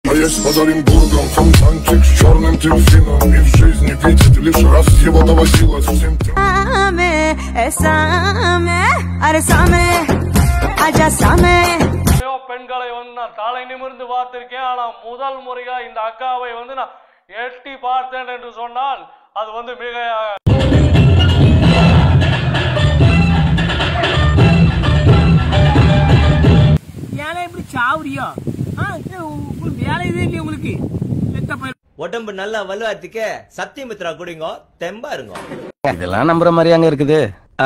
А есть под Оренбургом фонтанчик с черным дельфином И в жизни видит лишь раз его доводилось всем тем Same, eh, same, are same, aja same. எத்தனையோ பெண்களை வந்து நான் தலை நிமிர்ந்து பார்த்திருக்கேன் ஆனா முதல் முறையா இந்த அக்காவை வந்து நான் எட்டி பார்த்தேன் என்று சொன்னால் அது வந்து மிக ஏன்னா இப்படி சாவுறியோ ஆ இது உங்களுக்கு வேலை இதே இல்லையா உங்களுக்கு செத்த பயிர் உடம்பு நல்லா வலுவாத்துக்க சத்தியமித்ரா குடிங்க தெம்பா இருங்க இதெல்லாம் நம்புற மாதிரி அங்க இருக்குது ஆ,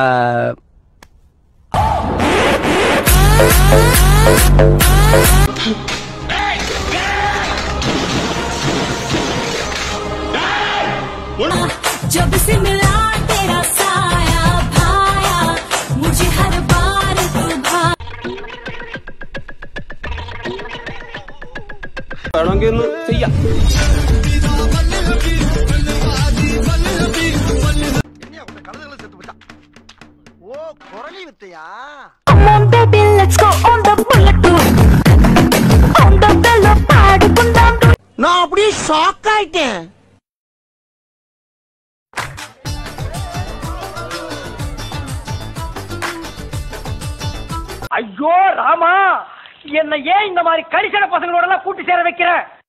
जब से मिला तेरा साया भाया मुझे हर बार तू भा വേണമെങ്കിൽ ഒന്ന് ചെയ്യാം Come on baby let's go on the bullet too on the bello பாடுకుందాం நான் அப்படியே ஷாக் ஆயிட்டேன் ஐயோ ராமா என்ன ஏன் இந்த மாதிரி கரிசன பசங்களோட எல்லாம் கூட்டி சேர வைக்கிற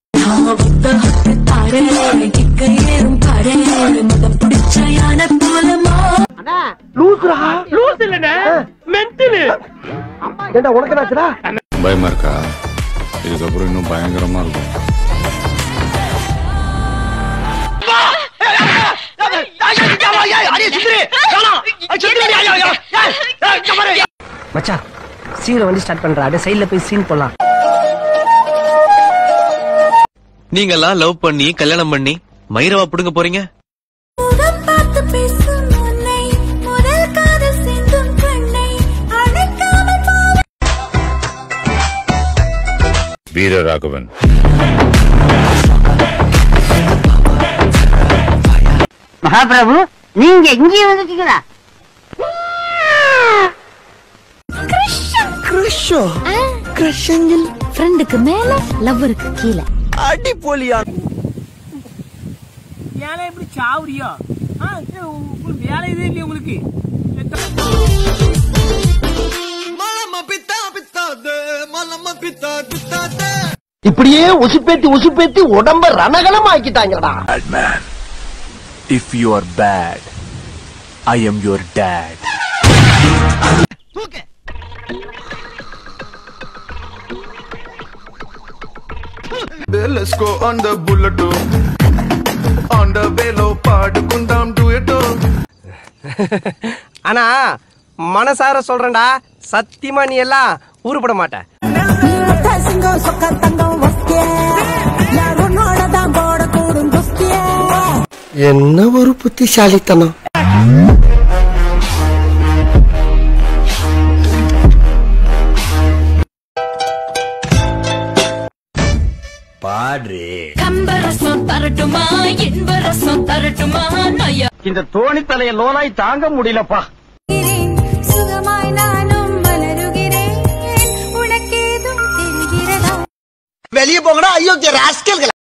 லூஸ் இல்லனே மென்டல் ஏண்டா உனக்கு என்னாச்சுடா பயமா இருக்கா இதுக்கப்புறம் இன்னும் பயங்கரமா இருக்கும் மச்சான் சீக்கிரம் வண்டி ஸ்டார்ட் பண்றா அப்படியே சைடுல போய் சீன் போலாம் நீங்கெல்லாம் லவ் பண்ணி கல்யாணம் பண்ணி மயிரவா புடுங்க போறீங்க முகம் பார்த்து பேசும் உன்னை முதல் காதல் சிந்தும் கண்ணை அழைக்காமல் போக வீரராகவன் மகாபிரபு நீங்க இங்கே வந்துட்டீங்களா ஃப்ரெண்டுக்கு மேல லவ்வருக்கு கீழே ஏன்னா இப்படி சாவுறியோ ஆ இது உங்களுக்கு வேலை இதே இல்லையா உங்களுக்கு செத்த இப்படியே உசுப்பேத்தி உசுப்பேத்தி உடம்ப ரணகலம் ஆக்கிட்டாங்கடா if you are bad I am your dad Let's go on the bullet On the velo பாடுకుందాం duetto ஆனா மனசார சொல்றேன்டா சத்தியமா நீ எல்லாம் உருப்பட மாட்ட சிங்கம் சொக்க தங்கம் வஸ்திய யாருன்னோட தான் போட கூடும் குஸ்திய என்ன ஒரு புத்திசாலித்தனம் பாடுறே கம்பரசம் தரட்டுமா இன்பரசம் தரட்டுமா நயா இந்த தோணி தலைய லோனாய் தாங்க முடியலப்பா சுகமாய் நானும் மலருகிறேன் உனக்கேதும் தெரிகிறதா வெளியே போங்கடா ஐயோ ராஸ்கல்கள்